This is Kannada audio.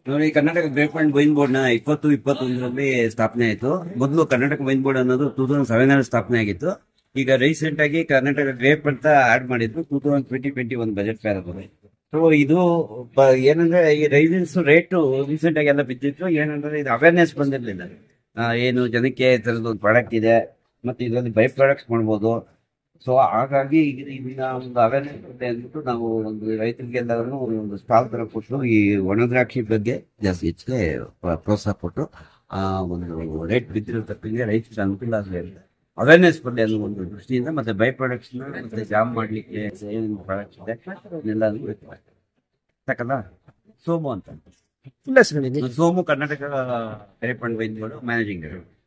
ನೋಡಿ Karnataka grape and wine board ನ ಇಪ್ಪತ್ತು ಇಪ್ಪತ್ತೊಂದರಲ್ಲಿ ಸ್ಥಾಪನೆ ಆಯಿತು ಮೊದಲು ಕರ್ನಾಟಕ ವೈನ್ ಬೋರ್ಡ್ ಅನ್ನೋದು ಟೂ ತೌಸಂಡ್ ಸೆವೆನ್ ಅಲ್ಲಿ ಸ್ಥಾಪನೆ ಆಗಿತ್ತು ಈಗ ರೀಸೆಂಟ್ ಆಗಿ ಕರ್ನಾಟಕ ಗ್ರೇಪ್ ಅಂತ ಆಡ್ ಮಾಡಿದ್ರು ಟೂ ತೌಸಂಡ್ ಟ್ವೆಂಟಿ ಟ್ವೆಂಟಿ ಒಂದು ಬಜೆಟ್ ಫೇರ್ ಅದು ಸೊ ಇದು ಬ- ಏನಂದ್ರೆ ಈ ರೈಸನ್ಸ್ ರೇಟು ರೀಸೆಂಟ್ ಆಗಿ ಎಲ್ಲ ಬಿದ್ದಿತ್ತು ಏನಂದ್ರೆ ಇದು ಅವೇರ್ನೆಸ್ ಬಂದಿರಲಿಲ್ಲ ಏನು ಜನಕ್ಕೆ ಈ ಥರದ್ದು ಒಂದು ಪ್ರಾಡಕ್ಟ್ ಇದೆ ಮತ್ತೆ ಇದರಲ್ಲಿ ಬೈ ಪ್ರಾಡಕ್ಟ್ಸ್ ಮಾಡ್ಬೋದು ಸೊ ಹಾಗಾಗಿ ಇದು- ಇದನ್ನ ಒಂದು ಅವೇರ್ನೆಸ್ ಇದೆ ಅಂದ್ಬಿಟ್ಟು ನಾವು ಒಂದು ರೈತರಿಗೆಲ್ಲರೂ ಒಂದು ಸ್ಟಾಲ್ ತರ ಕೊಟ್ಟು ಈ ಒಣ ದ್ರಾಕ್ಷಿ ಬಗ್ಗೆ ಜಾಸ್ತಿ ಹೆಚ್ಚಿಗೆ ಪ್ರ- ಪ್ರೋತ್ಸಾಹ ಕೊಟ್ಟು ಆ ಒಂದು ರೇಟ್ ಬಿದ್ದಿರತಕ್ಕಂಗೆ ರೈತರಿಗೆ ಅನುಕೂಲ ಆಗಲಿ ಅವೇರ್ನೆಸ್ ಬರಲಿ ಅನ್ನೋ ಒಂದು ದೃಷ್ಟಿಯಿಂದ ಮತ್ತೆ ಬೈ ಪ್ರಾಡಕ್ಟ್ಸ್ ಮತ್ತೆ ಜಾಮ್ ಮಾಡ್ಲಿಕ್ಕೆ ಏನೇನು ಪ್ರಾಡಕ್ಟ್ಸ್ ಇದೆ ಅದನ್ನೆಲ್ಲ ಸಾಕಲ್ಲ ಸೋಮು ಅಂತ ಫುಲ್ ಹೆಸರು ಸೋಮು ಕರ್ನಾಟಕ ಕರೆಪಂಡ್ ವೈನ್ ಮ್ಯಾನೇಜಿಂಗ್ ಡೈರೆಕ್ಟರ್